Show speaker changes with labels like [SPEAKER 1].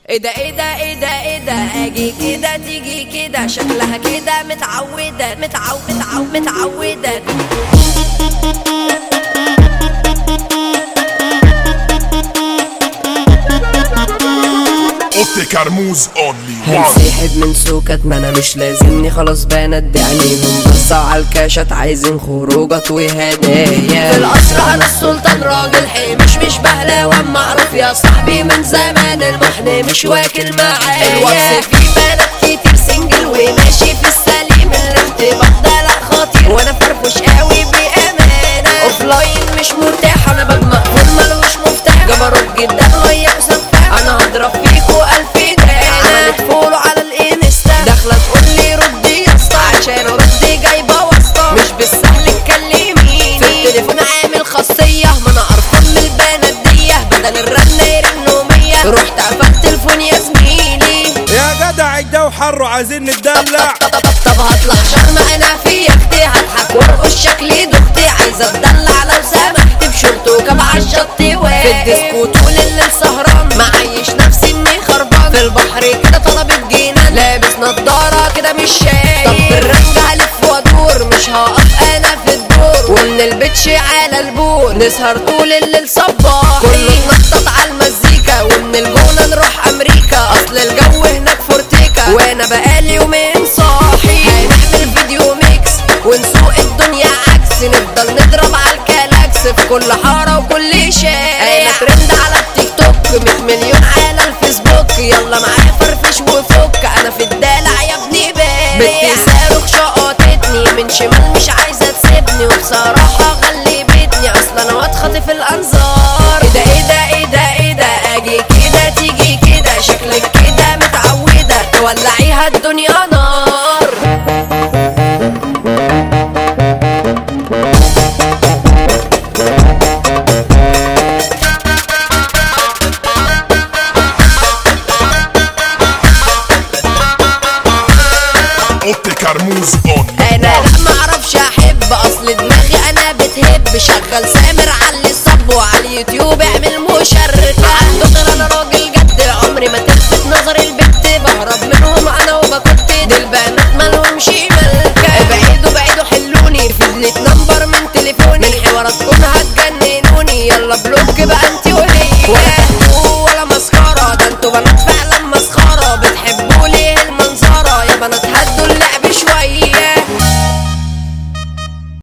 [SPEAKER 1] ايه ده ايه ده ايه ده ايه ده اجي كده تيجي كده شكلها كده متعودة متعود متعود متعودة
[SPEAKER 2] اوتي كرموز اونلي وان
[SPEAKER 3] هنسحب من سوكت ما انا مش لازمني خلاص بندي عليهم بص على الكاشات عايزين خروجات وهدايا
[SPEAKER 1] في القصر انا السلطان راجل حي مش مش بهلاوة معروف يا صاحبي من زمان المحن مش واكل معايا الوصف في بنات كتير سنجل وماشي في السليم الارتباط ده لا خطير وانا فرفش قوي بامانه اوف لاين مش مرتاح انا باب مقفول ملوش مفتاح جبروت جدا غير سفاح انا هضرب فيكو الف دانا عملت فولو على الانستا داخله تقول لي ردي يا اسطى عشان ردي جايبه واسطه مش بالسهل تكلميني في التليفون عامل خاصيه ما انا قرفان من البنات دي بدل الرنه يرنوا مية رحت قفلت تليفون يا زميلي
[SPEAKER 4] يا جدع الجو حر وعايزين نتدلع
[SPEAKER 1] طب طب طب طب هطلع شرم انا في اختي هضحك وارقص شكلي دختي عايزه اتدلع لو سمحت بشورت وكاب على الشط واقف في الديسكو طول الليل سهران معيش نفسي اني خربان في البحر كده طلبت جنان لابس نضاره كده مش شايف طب بالرنج هلف وادور مش هقف انا في الدور ومن البتش على البور نسهر طول الليل صباح كله نطط على المزيكا ومن الجونه نروح امريكا اصل الجو هناك فورتيكا وانا بقالي يومين صاحي هنعمل فيديو ميكس ونسوق الدنيا عكس نفضل نضرب على الكلاكس في كل حاره وكل شارع انا ترند على التيك توك 100 مليون على الفيسبوك يلا معايا فرفش وفك انا في الدلع يا ابني بايع بنتي صاروخ شقطتني من شمال مش عايزه تسيبني وبصراحه غلبتني اصلا انا واتخطف الانظار ايه ده ايه ده ايه ده ايه ده اجي كده تيجي كده شكلك كده متعوده تولعيها الدنيا نار
[SPEAKER 2] اوتي كرموز اونلي
[SPEAKER 1] انا
[SPEAKER 2] وان
[SPEAKER 1] لا معرفش احب اصل دماغي انا بتهب شغل سامر علي الصب وعلى اليوتيوب اعمل مشاركة عنده غير انا راجل جد عمري ما تلفت نظر البت بهرب منهم انا وبكت دي البنات مالهمش ملكة ابعدوا بعيدوا حلوني فضلت نمبر من تليفوني من حواراتكم هتجننوني يلا بلوك بقى انت وهي